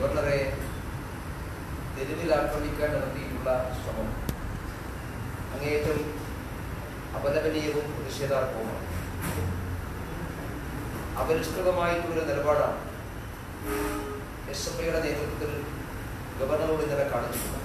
ഗവർണറെ തെരുവിൽ ആക്രമിക്കാൻ നടത്തിയിട്ടുള്ള ശ്രമം അങ്ങേയറ്റം അപലപനീയവും പ്രതിഷേധാർഹവുമാണ് അപരിഷ്കൃതമായിട്ടുള്ളൊരു നിലപാടാണ് എസ് എഫ് ഐയുടെ നേതൃത്വത്തിൽ ഗവർണറോട് ഇന്നലെ കാണിച്ചിട്ടുള്ളത്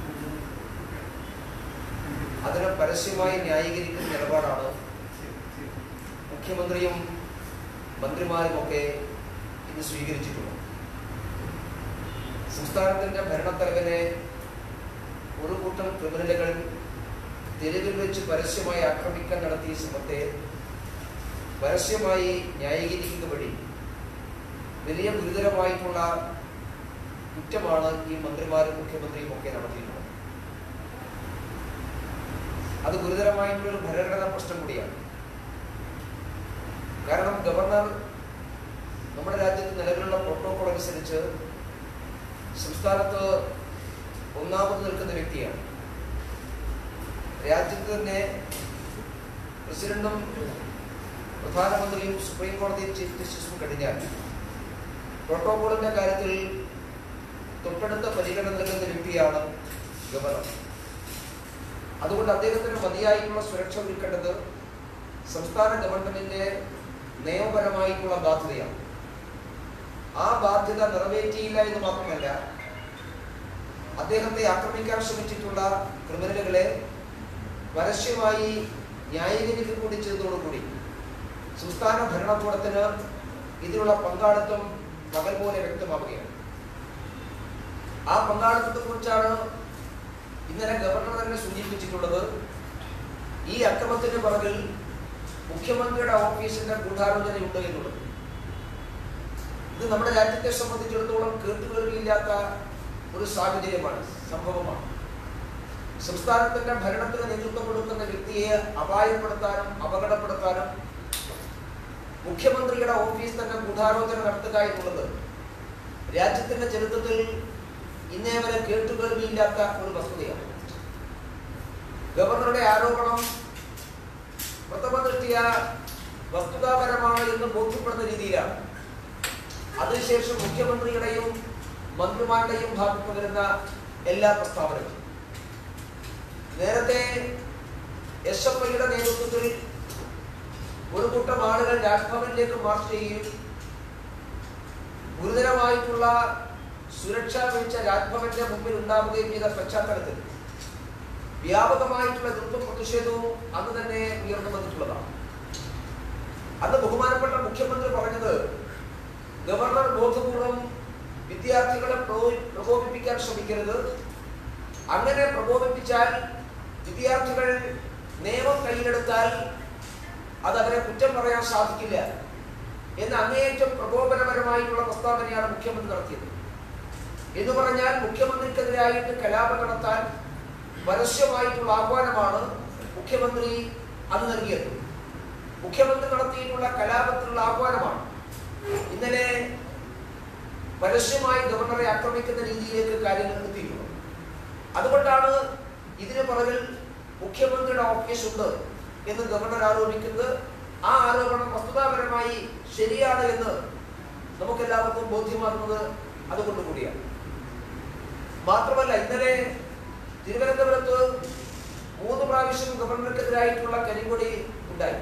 അതിനെ പരസ്യമായി ന്യായീകരിക്കുന്ന നിലപാടാണ് മുഖ്യമന്ത്രിയും മന്ത്രിമാരുമൊക്കെ ഇന്ന് സ്വീകരിച്ചിട്ടുള്ളത് സംസ്ഥാനത്തിന്റെ ഭരണത്തലവനെ ഒരു കൂട്ടം ക്രിമിനലുകൾ തെരുവിൽ വെച്ച് പരസ്യമായി ആക്രമിക്കാൻ നടത്തിയ ശ്രമത്തെ പരസ്യമായി ന്യായീകരിക്കുക വഴി വലിയ ഗുരുതരമായിട്ടുള്ള കുറ്റമാണ് ഈ മന്ത്രിമാരും മുഖ്യമന്ത്രിയും ഒക്കെ നടത്തിയിട്ടുള്ളത് അത് ഗുരുതരമായിട്ടുള്ള ഒരു ഭരണഘടനാ പ്രശ്നം കൂടിയാണ് കാരണം ഗവർണർ നമ്മുടെ രാജ്യത്ത് നിലവിലുള്ള പ്രോട്ടോകോൾ അനുസരിച്ച് സംസ്ഥാനത്ത് ഒന്നാമത് നിൽക്കുന്ന വ്യക്തിയാണ് രാജ്യത്ത് തന്നെ പ്രസിഡന്റും പ്രധാനമന്ത്രിയും സുപ്രീം കോടതി ചീഫ് ജസ്റ്റിസും കഴിഞ്ഞാൽ പ്രോട്ടോകോളിന്റെ കാര്യത്തിൽ തൊട്ടടുത്ത പരിഗണന നൽകുന്ന വ്യക്തിയാണ് ഗവർണർ അതുകൊണ്ട് അദ്ദേഹത്തിന് മതിയായിട്ടുള്ള സുരക്ഷ ഒരുക്കേണ്ടത് സംസ്ഥാന ഗവൺമെന്റിന്റെ നിയമപരമായിട്ടുള്ള ബാധ്യതയാണ് ആ ബാധ്യത നിറവേറ്റിയില്ല എന്ന് മാത്രമല്ല അദ്ദേഹത്തെ ആക്രമിക്കാൻ ശ്രമിച്ചിട്ടുള്ള ക്രിമിനലുകളെ പരസ്യമായി ന്യായീകരിക്കുക കൂടി ചെയ്തതോടുകൂടി സംസ്ഥാന ഭരണകൂടത്തിന് ഇതിനുള്ള പങ്കാളിത്തം പകൽ പോലെ വ്യക്തമാവുകയാണ് ആ പങ്കാളിത്തത്തെ കുറിച്ചാണ് ഇന്നലെ ഗവർണർ തന്നെ സൂചിപ്പിച്ചിട്ടുള്ളത് ഈ അക്രമത്തിന് പുറകിൽ മുഖ്യമന്ത്രിയുടെ ഓഫീസിന്റെ ഗൂഢാലോചനയുണ്ട് എന്നുള്ളത് ഇത് നമ്മുടെ രാജ്യത്തെ സംബന്ധിച്ചിടത്തോളം കേട്ടുകേൾവിയില്ലാത്ത ഒരു സാഹചര്യമാണ് സംഭവമാണ് സംസ്ഥാനത്തിന്റെ ഭരണത്തിന് നേതൃത്വം കൊടുക്കുന്ന വ്യക്തിയെ അപായപ്പെടുത്താനും അപകടപ്പെടുത്താനും മുഖ്യമന്ത്രിയുടെ ഓഫീസ് തന്നെ ഗൂഢാലോചന നടത്തുക എന്നുള്ളത് രാജ്യത്തിന്റെ ചരിത്രത്തിൽ ഇന്നേ വരെ കേട്ടുകേൾവിയില്ലാത്ത ഒരു വസ്തുതയാണ് ഗവർണറുടെ ആരോപണം പ്രഥമ ദൃഷ്ടിയ വസ്തുതാപരമാണ് എന്ന് ബോധ്യപ്പെടുന്ന രീതിയിലാണ് അതിനുശേഷം മുഖ്യമന്ത്രിയുടെയും മന്ത്രിമാരുടെയും ഭാഗത്ത് വരുന്ന എല്ലാ പ്രസ്താവനകളും നേരത്തെ എസ് എഫ് ഐയുടെ നേതൃത്വത്തിൽ ഒരു കൂട്ടം ആളുകൾ രാജ്ഭവനിലേക്ക് മാർച്ച് ചെയ്യുകയും ഗുരുതരമായിട്ടുള്ള സുരക്ഷാ വീഴ്ച രാജ്ഭവന്റെ മുമ്പിൽ ഉണ്ടാവുകയും ചെയ്ത പശ്ചാത്തലത്തിൽ വ്യാപകമായിട്ടുള്ള എതിർപ്പും പ്രതിഷേധവും അന്ന് തന്നെ ഉയർന്നു വന്നിട്ടുള്ളതാണ് അന്ന് ബഹുമാനപ്പെട്ട മുഖ്യമന്ത്രി പറഞ്ഞത് ഗവർണർ ബോധപൂർവം വിദ്യാർത്ഥികളെ പ്രകോ- പ്രകോപിപ്പിക്കാൻ ശ്രമിക്കരുത് അങ്ങനെ പ്രകോപിപ്പിച്ചാൽ വിദ്യാർത്ഥികൾ നിയമം കയ്യിലെടുത്താൽ അത് അവരെ കുറ്റം പറയാൻ സാധിക്കില്ല എന്ന് അങ്ങേയറ്റം പ്രകോപനപരമായിട്ടുള്ള പ്രസ്താവനയാണ് മുഖ്യമന്ത്രി നടത്തിയത് എന്ന് പറഞ്ഞാൽ മുഖ്യമന്ത്രിക്കെതിരായിട്ട് കലാപം നടത്താൻ പരസ്യമായിട്ടുള്ള ആഹ്വാനമാണ് മുഖ്യമന്ത്രി അന്ന് നൽകിയത് മുഖ്യമന്ത്രി നടത്തിയിട്ടുള്ള കലാപത്തിലുള്ള ആഹ്വാനമാണ് ഇന്നലെ പരസ്യമായി ഗവർണറെ ആക്രമിക്കുന്ന രീതിയിലേക്ക് കാര്യങ്ങൾ എത്തിയിട്ടുള്ളത് അതുകൊണ്ടാണ് ഇതിന് പുറകിൽ മുഖ്യമന്ത്രിയുടെ ഓഫീസ് ഉണ്ട് എന്ന് ഗവർണർ ആരോപിക്കുന്നത് ആ ആരോപണം വസ്തുതാപരമായി ശരിയാണ് എന്ന് നമുക്കെല്ലാവർക്കും ബോധ്യമാകുന്നത് അതുകൊണ്ട് കൂടിയാണ് മാത്രമല്ല ഇന്നലെ തിരുവനന്തപുരത്ത് മൂന്ന് പ്രാവശ്യം ഗവർണർക്കെതിരായിട്ടുള്ള കരിങ്കൊടി ഉണ്ടായി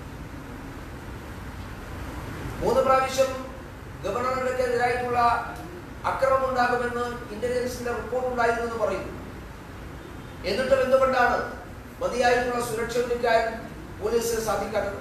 മൂന്ന് പ്രാവശ്യം ഗവർണർക്കെതിരായിട്ടുള്ള അക്രമം ഉണ്ടാകുമെന്ന് ഇന്റലിജൻസിന്റെ റിപ്പോർട്ട് ഉണ്ടായിരുന്നു എന്ന് പറയുന്നു എന്നിട്ടും എന്തുകൊണ്ടാണ് മതിയായിട്ടുള്ള സുരക്ഷ ഒരുക്കാൻ പോലീസിന് സാധിക്കാത്തത്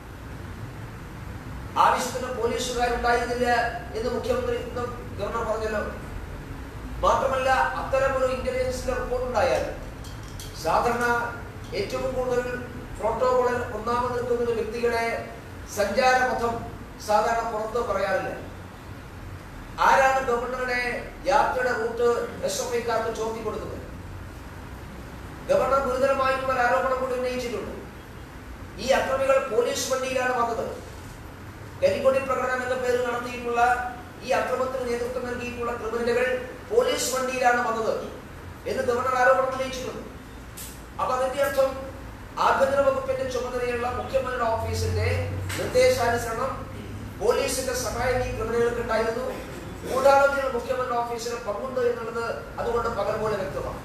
ആവശ്യത്തിന് പോലീസുകാരുണ്ടായിരുന്നില്ല എന്ന് മുഖ്യമന്ത്രി ഇന്നും ഗവർണർ പറഞ്ഞല്ലോ മാത്രമല്ല അത്തരമൊരു ഇന്റലിജൻസിന്റെ റിപ്പോർട്ട് ഉണ്ടായാൽ സാധാരണ ഏറ്റവും കൂടുതൽ പ്രോട്ടോകോളിൽ ഒന്നാമത് നിൽക്കുന്ന ഒരു വ്യക്തിയുടെ സഞ്ചാരപഥം സാധാരണ പുറത്ത് പറയാറില്ല ആരാണ് ഗവർണറുടെ യാത്രയുടെ റൂട്ട് എസ് എഫ് ഐക്കാർക്ക് ചോർത്തി കൊടുക്കുന്നത് ഗവർണർ ഗുരുതരമായിട്ടുള്ള ഒരു ആരോപണം കൂടി ഉന്നയിച്ചിട്ടുണ്ട് ഈ അക്രമികൾ പോലീസ് വണ്ടിയിലാണ് വന്നത് കരിക്കൊടി പ്രകടനം എന്ന പേര് നടത്തിയിട്ടുള്ള ഈ അക്രമത്തിന് നേതൃത്വം നൽകിയിട്ടുള്ള ക്രിമിനലുകൾ പോലീസ് വണ്ടിയിലാണ് വന്നത് എന്ന് ഗവർണർ ആരോപണം ഉന്നയിച്ചിട്ടുണ്ട് അപ്പൊ അതിന്റെ അർത്ഥം ആഭ്യന്തര വകുപ്പിന്റെ ചുമതലയുള്ള മുഖ്യമന്ത്രിയുടെ ഓഫീസിന്റെ നിർദ്ദേശാനുസരണം പോലീസിന്റെ സഹായം ഈ ക്രിമിനലുകൾക്ക് ഉണ്ടായിരുന്നു ഗൂഢാലോചനയിൽ മുഖ്യമന്ത്രി ഓഫീസിന് പങ്കുണ്ട് എന്നുള്ളത് അതുകൊണ്ട് പകൽ പോലെ വ്യക്തമാണ്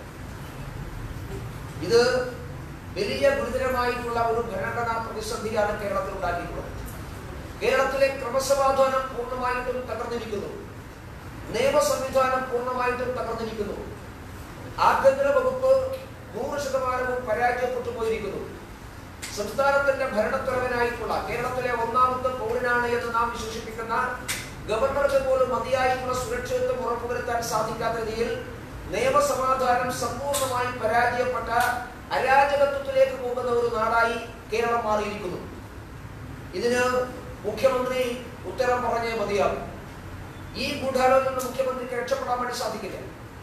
ഇത് വലിയ ഗുരുതരമായിട്ടുള്ള ഒരു ഭരണഘടനാ പ്രതിസന്ധിയാണ് കേരളത്തിൽ ഉണ്ടാക്കിയിട്ടുള്ളത് കേരളത്തിലെ ക്രമസമാധാനം പൂർണ്ണമായിട്ടും തകർന്നിരിക്കുന്നു നിയമ സംവിധാനം പൂർണ്ണമായിട്ടും തകർന്നിരിക്കുന്നു ആഭ്യന്തര വകുപ്പ് നൂറ് ശതമാനവും പരാജയപ്പെട്ടു പോയിരിക്കുന്നു സംസ്ഥാനത്തിന്റെ ഭരണത്തലവനായിട്ടുള്ള കേരളത്തിലെ ഒന്നാമത്തെ പൗരനാണ് എന്ന് നാം വിശേഷിപ്പിക്കുന്ന ഗവർണർക്ക് പോലും മതിയായിട്ടുള്ള സുരക്ഷിതത്വം ഉറപ്പുവരുത്താൻ സാധിക്കാത്ത രീതിയിൽ നിയമസമാധാനം സമ്പൂർണ്ണമായി പരാജയപ്പെട്ട അരാജകത്വത്തിലേക്ക് പോകുന്ന ഒരു നാടായി കേരളം മാറിയിരിക്കുന്നു ഇതിന് മുഖ്യമന്ത്രി ഉത്തരം പറഞ്ഞേ മതിയാകും ഈ ഗൂഢാലോചന മുഖ്യമന്ത്രിക്ക് രക്ഷപ്പെടാൻ വേണ്ടി സാധിക്കില്ല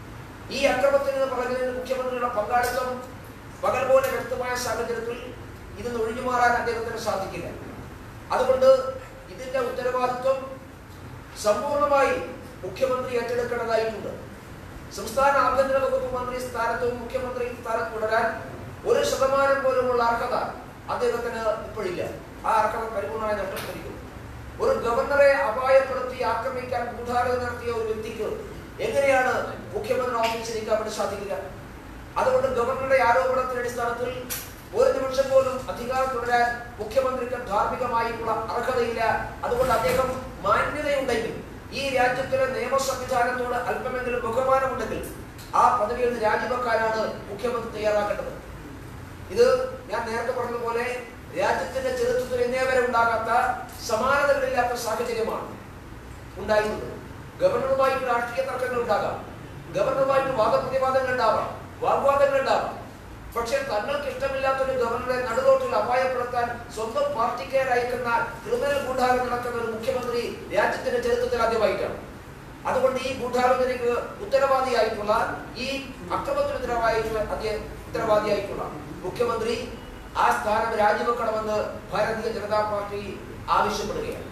ഈ അക്രമത്തിൽ നിന്ന് പറഞ്ഞതിന് മുഖ്യമന്ത്രിയുടെ പങ്കാളിത്തം പകൽ പോലെ വ്യക്തമായ സാഹചര്യത്തിൽ ഇതിന് ഒഴിഞ്ഞു മാറാൻ അദ്ദേഹത്തിന് സാധിക്കില്ല അതുകൊണ്ട് ഇതിന്റെ ഉത്തരവാദിത്വം സമ്പൂർണ്ണമായി മുഖ്യമന്ത്രി ഏറ്റെടുക്കേണ്ടതായിട്ടുണ്ട് സംസ്ഥാന ആഭ്യന്തര വകുപ്പ് മന്ത്രി സ്ഥാനത്തും മുഖ്യമന്ത്രി സ്ഥാനത്ത് തുടരാൻ ഒരു ശതമാനം പോലുമുള്ള അർഹത അദ്ദേഹത്തിന് ഇപ്പോഴില്ല ആ അർഹത പരിപൂർണമായി നഷ്ടപ്പെട്ടിരിക്കുന്നു ഒരു ഗവർണറെ അപായപ്പെടുത്തി ആക്രമിക്കാൻ ഗൂഢാലോചന നടത്തിയ ഒരു വ്യക്തിക്ക് എങ്ങനെയാണ് മുഖ്യമന്ത്രി ഓഫീസിൽ നിൽക്കാൻ വേണ്ടി സാധിക്കുക അതുകൊണ്ട് ഗവർണറുടെ ആരോപണത്തിന്റെ അടിസ്ഥാനത്തിൽ ഒരു നിമിഷം പോലും അധികാരം തുടരാൻ മുഖ്യമന്ത്രിക്ക് ധാർമ്മികമായിട്ടുള്ള അർഹതയില്ല അതുകൊണ്ട് അദ്ദേഹം മാന്യതയുണ്ടെങ്കിൽ ഈ രാജ്യത്തിലെ നിയമ സംവിധാനത്തോട് അല്പമെങ്കിലും ബഹുമാനമുണ്ടെങ്കിൽ ആ പദവിയിൽ നിന്ന് രാജിവെക്കാനാണ് മുഖ്യമന്ത്രി തയ്യാറാക്കേണ്ടത് ഇത് ഞാൻ നേരത്തെ പറഞ്ഞതുപോലെ രാജ്യത്തിന്റെ ചരിത്രത്തിൽ ഇന്നേ വരെ ഉണ്ടാകാത്ത സമാനതകളില്ലാത്ത സാഹചര്യമാണ് ഉണ്ടായിരുന്നത് ഗവർണറുമായിട്ട് രാഷ്ട്രീയ തർക്കങ്ങൾ ഉണ്ടാകാം ഗവർണറുമായിട്ട് വാദപ്രതിവാദങ്ങൾ ഉണ്ടാവാം വാഗ്വാദങ്ങൾ ഉണ്ടാവാം പക്ഷെ തങ്ങൾക്ക് ഇഷ്ടമില്ലാത്ത ഒരു ഗവർണറെ നടുറോട്ടിൽ അപായപ്പെടുത്താൻ സ്വന്തം പാർട്ടിക്കാർ അയക്കുന്ന ക്രിമിനൽ ഗൂഢാലോചന നടക്കുന്ന ഒരു മുഖ്യമന്ത്രി രാജ്യത്തിന്റെ ചരിത്രത്തിൽ ആദ്യമായിട്ടാണ് അതുകൊണ്ട് ഈ ഗൂഢാലോചനയ്ക്ക് ഉത്തരവാദിയായിട്ടുള്ള ഈ അക്രമത്തിന് ഉത്തരവാദിയായിട്ടുള്ള അദ്ദേഹം ഉത്തരവാദിയായിട്ടുള്ള മുഖ്യമന്ത്രി ആ സ്ഥാനം രാജിവെക്കണമെന്ന് ഭാരതീയ ജനതാ പാർട്ടി ആവശ്യപ്പെടുകയാണ്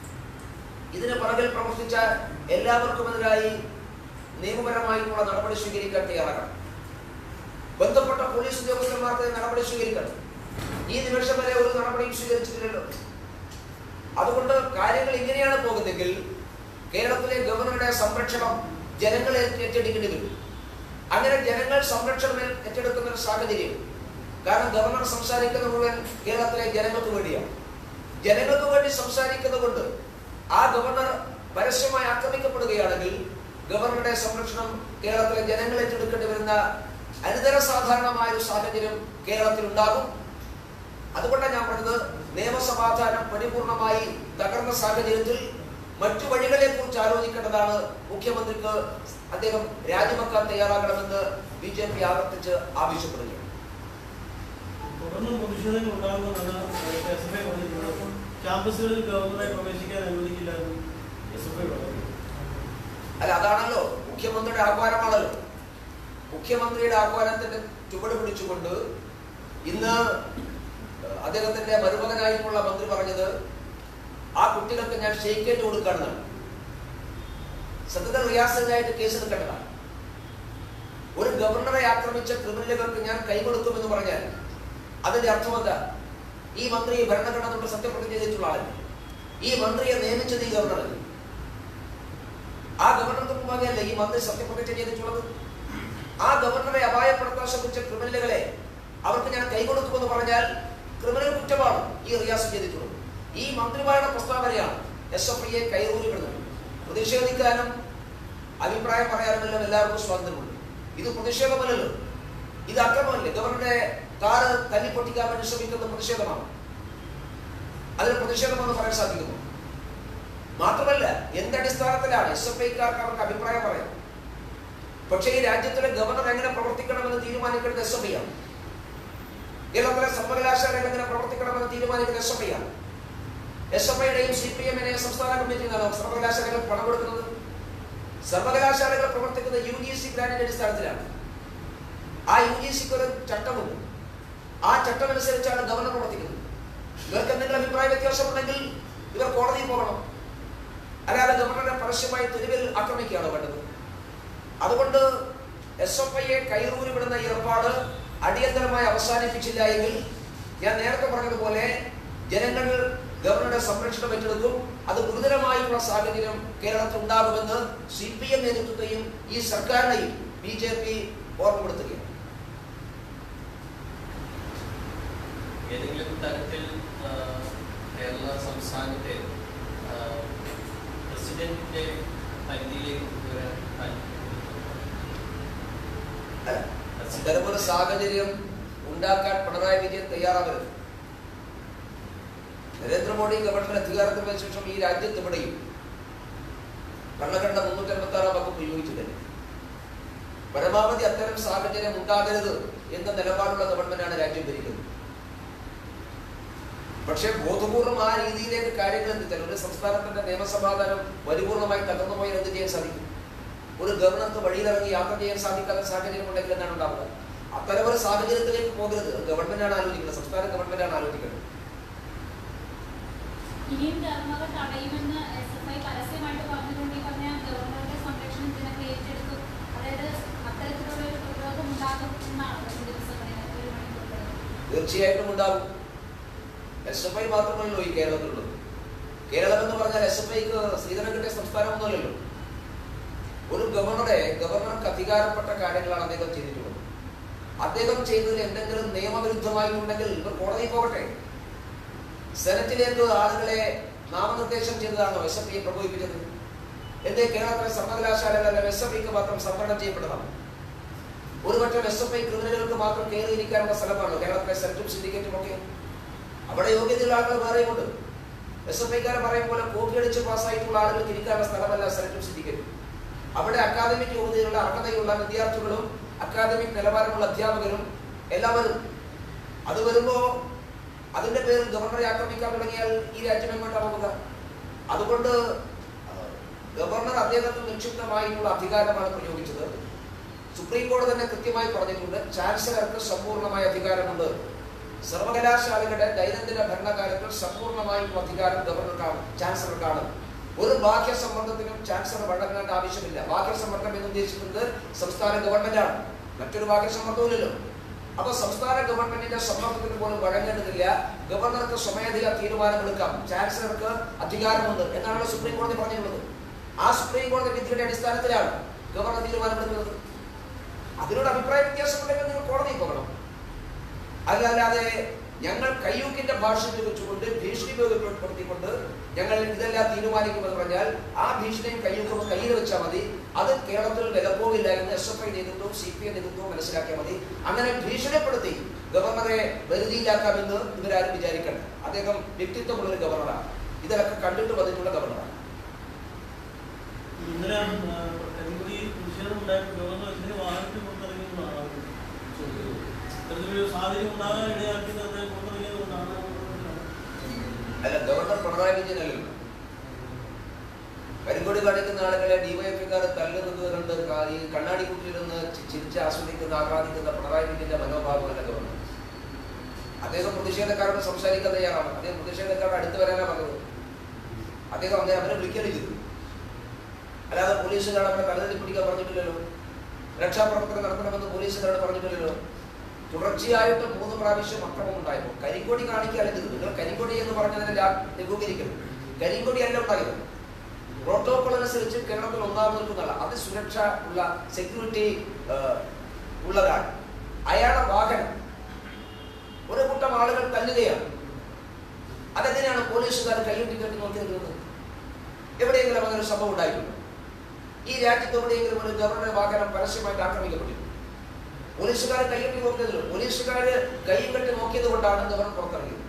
ഇതിന് പുറകിൽ പ്രവർത്തിച്ച എല്ലാവർക്കുമെതിരായി നിയമപരമായിട്ടുള്ള നടപടി സ്വീകരിക്കാൻ തയ്യാറാകണം ബന്ധപ്പെട്ട പോലീസ് ഉദ്യോഗസ്ഥന്മാർക്ക് നടപടി സ്വീകരിക്കണം ഈ നിമിഷം വരെ ഒരു നടപടിയും സ്വീകരിച്ചിട്ടില്ലല്ലോ അതുകൊണ്ട് കാര്യങ്ങൾ ഇങ്ങനെയാണ് പോകുന്നതെങ്കിൽ കേരളത്തിലെ ഗവർണറുടെ സംരക്ഷണം ജനങ്ങൾ ഏറ്റെടുക്കേണ്ടി വരും അങ്ങനെ ജനങ്ങൾ സംരക്ഷണം ഏറ്റെടുക്കുന്ന ഒരു സാഹചര്യം കാരണം ഗവർണർ സംസാരിക്കുന്ന മുഴുവൻ കേരളത്തിലെ ജനങ്ങൾക്ക് വേണ്ടിയാണ് ജനങ്ങൾക്ക് വേണ്ടി സംസാരിക്കുന്നത് കൊണ്ട് ആ ഗവർണർ പരസ്യമായി ആക്രമിക്കപ്പെടുകയാണെങ്കിൽ ഗവർണറുടെ സംരക്ഷണം കേരളത്തിലെ ജനങ്ങൾ ഏറ്റെടുക്കേണ്ടി വരുന്ന അനിതര സാധാരണമായ ഒരു സാഹചര്യം കേരളത്തിൽ ഉണ്ടാകും അതുകൊണ്ടാണ് ഞാൻ പറഞ്ഞത് നിയമസമാധാനം പരിപൂർണമായി തകർന്ന സാഹചര്യത്തിൽ മറ്റു വഴികളെ കുറിച്ച് ആലോചിക്കേണ്ടതാണ് മുഖ്യമന്ത്രിക്ക് അദ്ദേഹം രാജിവെക്കാൻ തയ്യാറാകണമെന്ന് ബി ജെ പി ആവർത്തിച്ച് ആവശ്യപ്പെടുകയാണ് തുടർന്നും പ്രതിഷേധങ്ങൾ ഉണ്ടാകുമെന്നാണ് എസ് എഫ് ഐ പറഞ്ഞിട്ടുള്ളത് ക്യാമ്പസുകളിൽ ഗവർണറെ പ്രവേശിക്കാൻ അനുവദിക്കില്ലെന്നും എസ് എഫ് ഐ പറഞ്ഞു അല്ല അതാണല്ലോ മുഖ്യമന്ത്രിയുടെ ആഹ്വാനമാണല്ലോ മുഖ്യമന്ത്രിയുടെ ആഹ്വാനത്തിന്റെ ചുവട് പിടിച്ചുകൊണ്ട് ഇന്ന് അദ്ദേഹത്തിന്റെ മരുമകനായിട്ടുള്ള മന്ത്രി പറഞ്ഞത് ആ കുട്ടികൾക്ക് ഞാൻ ഷെയ്ക്കേറ്റ് കൊടുക്കണമെന്നാണ് സത്യത്തിൽ റിയാസിനായിട്ട് കേസ് എടുക്കേണ്ടതാണ് ഒരു ഗവർണറെ ആക്രമിച്ച ക്രിമിനലുകൾക്ക് ഞാൻ കൈകൊടുക്കുമെന്ന് പറഞ്ഞാൽ അതിന്റെ അർത്ഥം എന്താ ഈ മന്ത്രി ഭരണഘടന തൊട്ട് സത്യപ്രതിജ്ഞ ചെയ്തിട്ടുള്ള ആളല്ലേ ഈ മന്ത്രിയെ നിയമിച്ചത് ഈ ഗവർണറല്ലേ ആ ഗവർണർക്ക് മുമ്പാകെയല്ല ഈ മന്ത്രി സത്യപ്രതിജ്ഞ ചെയ്തിട്ടുള്ളത് ആ ഗവർണറെ അപായപ്പെടുത്താൻ ശ്രമിച്ച ക്രിമിനലുകളെ അവർക്ക് ഞാൻ കൈകൊടുക്കുമെന്ന് പറഞ്ഞാൽ ക്രിമിനൽ കുറ്റമാണ് ഈ റിയാസ് ചെയ്തിട്ടുള്ളത് ഈ മന്ത്രിമാരുടെ പ്രസ്താവനയാണ് എസ് എഫ് ഐയെ കൈറൂരി വിടുന്നത് പ്രതിഷേധിക്കാനും അഭിപ്രായം പറയാനുമെല്ലാം എല്ലാവർക്കും സ്വാതന്ത്ര്യമുണ്ട് ഇത് പ്രതിഷേധമല്ലല്ലോ ഇത് അക്രമമല്ലേ ഗവർണറെ കാറ് തല്ലിപ്പൊട്ടിക്കാൻ വേണ്ടി ശ്രമിക്കുന്ന പ്രതിഷേധമാണ് അതിന് പ്രതിഷേധമെന്ന് പറയാൻ സാധിക്കുമോ മാത്രമല്ല എന്ത് അടിസ്ഥാനത്തിലാണ് എസ് എഫ് ഐക്കാർക്ക് അവർക്ക് അഭിപ്രായം പറയാം പക്ഷേ ഈ രാജ്യത്തിലെ ഗവർണർ എങ്ങനെ പ്രവർത്തിക്കണമെന്ന് തീരുമാനിക്കുന്നത് എസ് എഫ് ഐ ആണ് കേരളത്തിലെ സർവകലാശാലകൾ എങ്ങനെ പ്രവർത്തിക്കണമെന്ന് തീരുമാനിക്കുന്നത് എസ് എഫ് ഐ ആണ് എസ് എഫ് ഐയുടെയും സി പി എമ്മിനെയും സംസ്ഥാന കമ്മിറ്റിയിലാണ് സർവകലാശാലകൾ പണം കൊടുക്കുന്നത് സർവകലാശാലകൾ പ്രവർത്തിക്കുന്നത് യു ജി സി ഗ്രാൻഡിന്റെ അടിസ്ഥാനത്തിലാണ് ആ യു ജി സിക്ക് ഒരു ചട്ടമുണ്ട് ആ ചട്ടം അനുസരിച്ചാണ് ഗവർണർ പ്രവർത്തിക്കുന്നത് ഇവർക്ക് എന്തെങ്കിലും അഭിപ്രായ വ്യത്യാസമുണ്ടെങ്കിൽ ഇവർ കോടതിയിൽ പോകണം അല്ലാതെ ഗവർണറെ പരസ്യമായി തെരുവിൽ ആക്രമിക്കുകയാണ് വേണ്ടത് അതുകൊണ്ട് എസ് എഫ് ഐയെ കൈറൂരി വിടുന്ന ഏർപ്പാട് അടിയന്തരമായി അവസാനിപ്പിച്ചില്ല എങ്കിൽ ഞാൻ നേരത്തെ പറഞ്ഞതുപോലെ ജനങ്ങൾ ഗവർണറുടെ സംരക്ഷണം ഏറ്റെടുക്കും അത് ഗുരുതരമായിട്ടുള്ള സാഹചര്യം കേരളത്തിൽ ഉണ്ടാകുമെന്ന് സി പി എം നേതൃത്വത്തെയും ഈ സർക്കാരിനെയും ബി ജെ പി ഓർമ്മപ്പെടുത്തുകയാണ് ഏതെങ്കിലും തരത്തിൽ ആ, കേരള സംസ്ഥാനത്തെ ആ, പ്രസിഡന്റിന്റെ പരിധിയിലേക്ക് കൊണ്ടുവരാൻ താല്പര്യപ്പെടുന്നു അല്ല, ഇത്തരമൊരു സാഹചര്യം ഉണ്ടാക്കാൻ പിണറായി വിജയൻ തയ്യാറാവരുത് നരേന്ദ്രമോദി ഗവൺമെന്റ് അധികാരത്തിൽ വന്ന ശേഷം ഈ രാജ്യത്ത് ഇവിടെയും ഭരണഘടന മുന്നൂറ്റി അൻപത്തി ആറാം വകുപ്പ് ഉപയോഗിച്ചിട്ടില്ല പരമാവധി അത്തരം സാഹചര്യം ഉണ്ടാകരുത് എന്ന നിലപാടുള്ള ഗവൺമെന്റാണ് രാജ്യം ഭരിക്കുന്നത് പക്ഷേ ബോധപൂർവം ആ രീതിയിലേക്ക് കാര്യങ്ങൾ എത്തിച്ചാൽ ഒരു സംസ്ഥാനത്തിന്റെ നിയമസമാധാനം പരിപൂർണമായി തകർന്നു പോയാൽ എന്ത് ചെയ്യാൻ സാധിക്കും ഒരു ഗവർണർക്ക് വഴിയിലിറങ്ങി യാത്ര ചെയ്യാൻ സാധിക്കാത്ത സാഹചര്യം ഉണ്ടെങ്കിൽ എന്താണ് ഉണ്ടാവുക അത്തരം ഒരു സാഹചര്യത്തിലേക്ക് പോകരുത് അത് ഗവൺമെന്റാണ് ആലോചിക്കുന്നത് സംസ്ഥാന ഗവൺമെന്റാണ് ആലോചിക്കുന്നത് ഇനിയും ധർമ്മകൾ തടയുമെന്ന് എസ് എഫ് ഐ പരസ്യമായിട്ട് പറഞ്ഞുകൊണ്ട് ഈ പറഞ്ഞ ഗവർണറുടെ സംരക്ഷണം ഇതിനൊക്കെ ഏറ്റെടുക്കും അതായത് അത്തരത്തിലുള്ള ഒരു പ്രതിരോധം ഉണ്ടാകും എന്നാണ് വരും ദിവസങ്ങളിൽ ഒരു മണിക്കൂർ തീർച്ചയായിട്ടും ഉണ്ടാവും എസ് എഫ് ഐ മാത്രമല്ലല്ലോ ഈ കേരളത്തിലുള്ളത് കേരളം എന്ന് പറഞ്ഞാൽ എസ് എഫ് ഐക്ക് സ്ത്രീധനം കിട്ടിയ സംസ്ഥാനമൊന്നുമല്ലല്ലോ ഒരു ഗവർണറെ ഗവർണർക്ക് അധികാരപ്പെട്ട കാര്യങ്ങളാണ് അദ്ദേഹം ചെയ്തിട്ടുള്ളത് അദ്ദേഹം ചെയ്തതിൽ എന്തെങ്കിലും നിയമവിരുദ്ധമായിട്ടുണ്ടെങ്കിൽ ഇവർ കോടതിയിൽ പോകട്ടെ സെനറ്റിലേക്ക് ആളുകളെ നാമനിർദ്ദേശം ചെയ്തതാണോ എസ് എഫ് ഐ പ്രകോപിപ്പിച്ചത് എന്തേ കേരളത്തിലെ സർവകലാശാലകളിലെ എസ് എഫ് ഐക്ക് മാത്രം സംവരണം ചെയ്യപ്പെട്ടതാണ് ഒരുപറ്റം എസ് എഫ് ഐ ക്രിമിനലുകൾക്ക് മാത്രം കയറിയിരിക്കാനുള്ള സ്ഥലമാണോ കേരളത്തിലെ സെനറ്റും സിൻഡിക്കേറ്റും ഒക്കെ അവിടെ യോഗ്യതയുള്ള ആളുകൾ വേറെയുമുണ്ട് എസ് എഫ് ഐക്കാരെ പറയും പോലെ കോപ്പി അടിച്ച് പാസ്സായിട്ടുള്ള ആളുകൾക്ക് ഇരിക്കാനുള്ള സ്ഥലമല്ല സെനറ്റും സിൻഡിക്കേറ്റും അവിടെ അക്കാദമിക് യോഗ്യതയുള്ള അർഹതയുള്ള വിദ്യാർത്ഥികളും അക്കാദമിക് നിലവാരമുള്ള അധ്യാപകരും എല്ലാവരും അത് വരുമ്പോ അതിന്റെ പേരിൽ ഗവർണറെ ആക്രമിക്കാൻ തുടങ്ങിയാൽ ഈ രാജ്യം എങ്ങോട്ടാണ് പോകുക അതുകൊണ്ട് ആ, ഗവർണർ അദ്ദേഹത്തിന് നിക്ഷിപ്തമായിട്ടുള്ള അധികാരമാണ് പ്രയോഗിച്ചത് സുപ്രീം കോടതി തന്നെ കൃത്യമായി പറഞ്ഞിട്ടുണ്ട് ചാൻസലർക്ക് സമ്പൂർണ്ണമായ അധികാരമുണ്ട് സർവകലാശാലകളുടെ ദൈനംദിന ഭരണകാലത്തിൽ സമ്പൂർണ്ണമായിട്ടുള്ള അധികാരം ഗവർണർക്കാണ് ചാൻസലർക്കാണ് ഒരു ബാഹ്യ സമ്മർദ്ദത്തിനും ചാൻസലർ വഴങ്ങേണ്ട ആവശ്യമില്ല ബാഹ്യ സമ്മർദ്ദം എന്ന് ഉദ്ദേശിക്കുന്നത് സംസ്ഥാന ഗവൺമെന്റാണ് മറ്റൊരു ബാഹ്യ സമ്മർദ്ദവുമില്ലല്ലോ അപ്പൊ സംസ്ഥാന ഗവൺമെന്റിന്റെ സമ്മർദ്ദത്തിന് പോലും വഴങ്ങേണ്ടതില്ല ഗവർണർക്ക് സ്വമേധയാ തീരുമാനമെടുക്കാം ചാൻസലർക്ക് അധികാരമുണ്ട് എന്നാണല്ലോ സുപ്രീം കോടതി പറഞ്ഞിട്ടുള്ളത് ആ സുപ്രീം കോടതി വിധിയുടെ അടിസ്ഥാനത്തിലാണ് ഗവർണർ തീരുമാനമെടുക്കുന്നത് അതിനോട് അഭിപ്രായ വ്യത്യാസമുണ്ടെങ്കിൽ നിങ്ങൾ കോടതിയിൽ പോകണം അല്ലാതെ ഞങ്ങൾ കയ്യൂക്കിന്റെ ഭാഷ ഉപയോഗിച്ചുകൊണ്ട് ഭീഷണി ഉപയോഗപ്പെടുത്തിക്കൊണ്ട് ഞങ്ങൾ ഇതെല്ലാം തീരുമാനിക്കുമെന്ന് പറഞ്ഞാൽ ആ ഭീഷണിയും കയ്യൂക്കും കയ്യിൽ വെച്ചാൽ മതി അത് കേരളത്തിൽ വിലപ്പോവില്ല എന്ന് എസ് എഫ് ഐ നേതൃത്വവും സി പി എം നേതൃത്വവും മനസ്സിലാക്കിയാൽ മതി അങ്ങനെ ഭീഷണിപ്പെടുത്തി ഗവർണറെ വരുതിയിലാക്കാമെന്ന് ഇവരാരും വിചാരിക്കണ്ട അദ്ദേഹം വ്യക്തിത്വമുള്ള ഒരു ഗവർണറാണ് ഇതൊക്കെ കണ്ടിട്ട് വന്നിട്ടുള്ള ഗവർണറാണ് ഇന്നലെ ആ, കരിങ്കൊടി പ്രതിഷേധം ഉണ്ടായപ്പോൾ ഗവർണർ ഇതിന് വാഹനത്തിൽ പുറത്തിറങ്ങിയെന്നാണ് അവർ ചോദിക്കുന്നത് ഇത്തരത്തിലൊരു സാഹചര്യം ഉണ്ടാകാൻ ഇടയാക്കിയത് അദ്ദേഹം പുറത്തിറങ്ങിയതുകൊണ്ടാണ് അല്ല ഗവർണർ പിണറായി വിജയൻ അല്ലല്ലോ കരിങ്കൊടി കാണിക്കുന്ന ആളുകളെ ഡിവൈഎഫ്ഐക്കാർ തല്ലുന്നത് കണ്ട് കാ- ഈ കണ്ണാടി കുട്ടിയിരുന്ന് ചി- ചിരിച്ച് ആസ്വദിക്കുന്ന ആഹ്ലാദിക്കുന്ന പിണറായി വിജയന്റെ മനോഭാവമല്ല ഗവർണർ അദ്ദേഹം പ്രതിഷേധക്കാരോട് സംസാരിക്കാൻ തയ്യാറാണ് അദ്ദേഹം പ്രതിഷേധക്കാരോട് അടുത്ത് വരാനാണ് പറഞ്ഞത് അദ്ദേഹം അദ്ദേഹം അവരെ വിളിക്കുകയാണ് ചെയ്തു അല്ലാതെ പോലീസുകാർ അവരെ തലതല്ലി പിടിക്കാൻ പറഞ്ഞിട്ടില്ലല്ലോ രക്ഷാപ്രവർത്തനം നടത്തണമെന്ന് പോലീസുകാരോട് പറഞ്ഞിട്ടില്ലല്ലോ തുടർച്ചയായിട്ട് മൂന്ന് പ്രാവശ്യം അക്രമം ഉണ്ടായപ്പോൾ കരിങ്കൊടി കാണിക്കുകയാണ് ചെയ്തത് നിങ്ങൾ കരിങ്കൊടി എന്ന് പറഞ്ഞതിനെ ലാ- ലഘൂകരിക്കരുത് കരിങ്കൊടി അല്ല ഉണ്ടായത് പ്രോട്ടോകോൾ അനുസരിച്ച് കേരളത്തിൽ ഒന്നാമത് നിൽക്കുന്നതാണ് അത് സുരക്ഷ ഉള്ള സെക്യൂരിറ്റി ഉള്ളതാണ് അയാളുടെ വാഹനം ഒരു കൂട്ടം ആളുകൾ തല്ലുകയാണ് അതെങ്ങനെയാണ് പോലീസുകാർ കൈയൊട്ടി കെട്ടി നോക്കി നിൽക്കുന്നത് എവിടെയെങ്കിലും അങ്ങനെ ഒരു സംഭവം ഉണ്ടായിട്ടുണ്ട് ഈ രാജ്യത്ത് എവിടെയെങ്കിലും ഒരു ഗവർണറുടെ വാഹനം പരസ്യമായിട്ട് ആക്രമിക്കപ്പെട്ടിട്ടുണ്ട് പോലീസുകാർ കൈകെട്ടി നോക്കിയതില്ല പോലീസുകാര് കൈയും കെട്ടി നോക്കിയത് കൊണ്ടാണ് ഗവർണർ പുറത്തിറങ്ങിയത്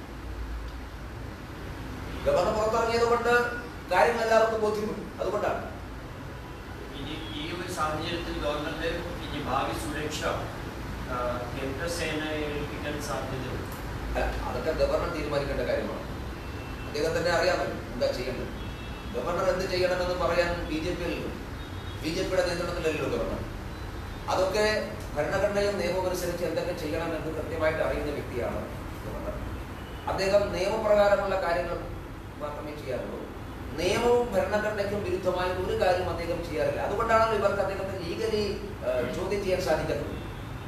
ഗവർണർ പുറത്തിറങ്ങിയത് കൊണ്ട് കാര്യങ്ങൾ എല്ലാവർക്കും ബോധ്യപ്പെട്ടു അതുകൊണ്ടാണ് ഇനി ഈ ഒരു സാഹചര്യത്തിൽ ഗവൺമെന്റ് ഇനി ഭാവി സുരക്ഷ ആ, കേന്ദ്രസേനയെ ഏൽപ്പിക്കാൻ സാധ്യതയുണ്ട് അല്ല, അതൊക്കെ ഗവർണർ തീരുമാനിക്കേണ്ട കാര്യമാണ് അദ്ദേഹം തന്നെ അറിയാമല്ലോ എന്താ ചെയ്യേണ്ടത് ഗവർണർ എന്ത് ചെയ്യണമെന്ന് പറയാൻ ബി ജെ പി അല്ലല്ലോ ബി ജെ പിയുടെ നിയന്ത്രണത്തിലല്ലോ ഗവർണർ അതൊക്കെ ഭരണഘടനയും നിയമവും അനുസരിച്ച് എന്തൊക്കെ ചെയ്യണമെന്ന് കൃത്യമായിട്ട് അറിയുന്ന വ്യക്തിയാണ് ഗവർണർ അദ്ദേഹം നിയമപ്രകാരമുള്ള കാര്യങ്ങൾ മാത്രമേ ചെയ്യാറുള്ളൂ നിയമവും ഭരണഘടനയ്ക്കും വിരുദ്ധമായ ഒരു കാര്യം അദ്ദേഹം ചെയ്യാറില്ല അതുകൊണ്ടാണ് ഇവർക്ക് അദ്ദേഹത്തെ ലീഗലി ചോദ്യം ചെയ്യാൻ സാധിക്കാത്തത്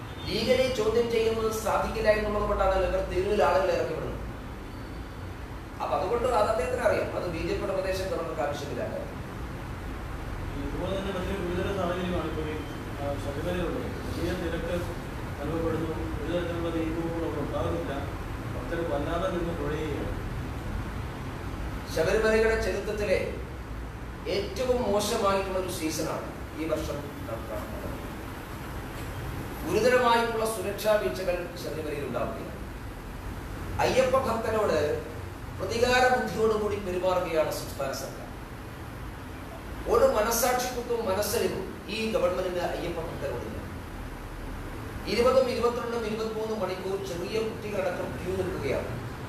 ലീഗലി ചോദ്യം ചെയ്യുന്നത് സാധിക്കില്ല എന്നുള്ളത് കൊണ്ടാണ് ഇവർ തെരുവിൽ ആളുകളെ ഇറക്കി വിടുന്നത് അപ്പൊ അതുകൊണ്ട് അത് അദ്ദേഹത്തിന് അറിയാം അത് ബി ജെ പിയുടെ പ്രദേശം ഗവർണർക്ക് ആവശ്യമില്ല ഇതുപോലെ തന്നെ മറ്റൊരു ഗുരുതര സാഹചര്യമാണ് ഇപ്പോൾ ഈ ആ, ശബരിമലയിലുള്ളത് വലിയ തിരക്ക് അനുഭവപ്പെടുന്നു ഒരു തരത്തിലുള്ള നീക്കവും അവിടെ ഉണ്ടാകുന്നില്ല ഭക്തർ വല്ലാതെ നിന്ന് തുഴയുകയാണ് ശബരിമലയുടെ ചരിത്രത്തിലെ ഏറ്റവും മോശമായിട്ടുള്ള ഒരു സീസണാണ് ഈ വർഷം നാം കാണുന്നത് ഗുരുതരമായിട്ടുള്ള സുരക്ഷാ വീഴ്ചകൾ ശബരിമലയിൽ ഉണ്ടാവുകയാണ് അയ്യപ്പ ഭക്തനോട് പ്രതികാര ബുദ്ധിയോടുകൂടി പെരുമാറുകയാണ് സംസ്ഥാന സർക്കാർ ഒരു മനസാക്ഷിത്വവും മനസ്സലിവും ഈ ഗവൺമെന്റിന് അയ്യപ്പ ഭക്തരോടില്ല ഇരുപതും ഇരുപത്തിരണ്ടും ഇരുപത്തിമൂന്നും മണിക്കൂർ ചെറിയ കുട്ടികളടക്കം ക്യൂ നിൽക്കുകയാണ്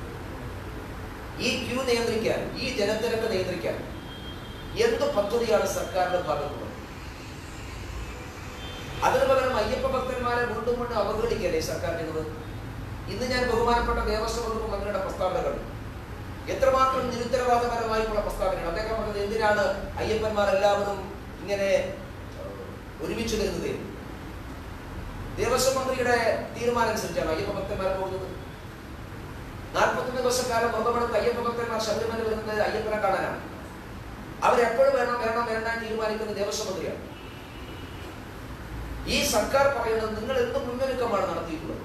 ഈ ക്യൂ നിയന്ത്രിക്കാൻ ഈ ജനത്തിരക്ക് നിയന്ത്രിക്കാൻ എന്ത് പദ്ധതിയാണ് സർക്കാരിന്റെ ഭാഗത്തുള്ളത് അതിനു പകരം അയ്യപ്പ ഭക്തന്മാരെ വീണ്ടും വീണ്ടും അവഗണിക്കല്ലേ സർക്കാർ ചെയ്യുന്നത് ഇന്ന് ഞാൻ ബഹുമാനപ്പെട്ട ദേവസ്വം വകുപ്പ് മന്ത്രിയുടെ പ്രസ്താവന കണ്ടു എത്രമാത്രം നിരുത്തരവാദപരമായിട്ടുള്ള പ്രസ്താവനയാണ് അദ്ദേഹം പറഞ്ഞത് എന്തിനാണ് അയ്യപ്പന്മാർ എല്ലാവരും ഇങ്ങനെ ഏഹ്, ഒരുമിച്ച് വരുന്നത് ദേവസ്വം മന്ത്രിയുടെ തീരുമാനം അനുസരിച്ചാണ് അയ്യപ്പ ഭക്തന്മാർ പോകുന്നത് നാൽപ്പത്തൊന്ന് ദിവസക്കാലം വ്രതമെടുത്ത് അയ്യപ്പ ഭക്തന്മാർ ശബരിമല വരുന്നത് അയ്യപ്പനെ കാണാനാണ് അവരെപ്പോഴും വേണം വേണം വേണ്ട എന്ന് തീരുമാനിക്കുന്നത് ദേവസ്വം മന്ത്രിയാണ് ഈ സർക്കാർ പറയുന്നത് നിങ്ങൾ എന്ത് മുന്നൊരുക്കമാണ് നടത്തിയിട്ടുള്ളത്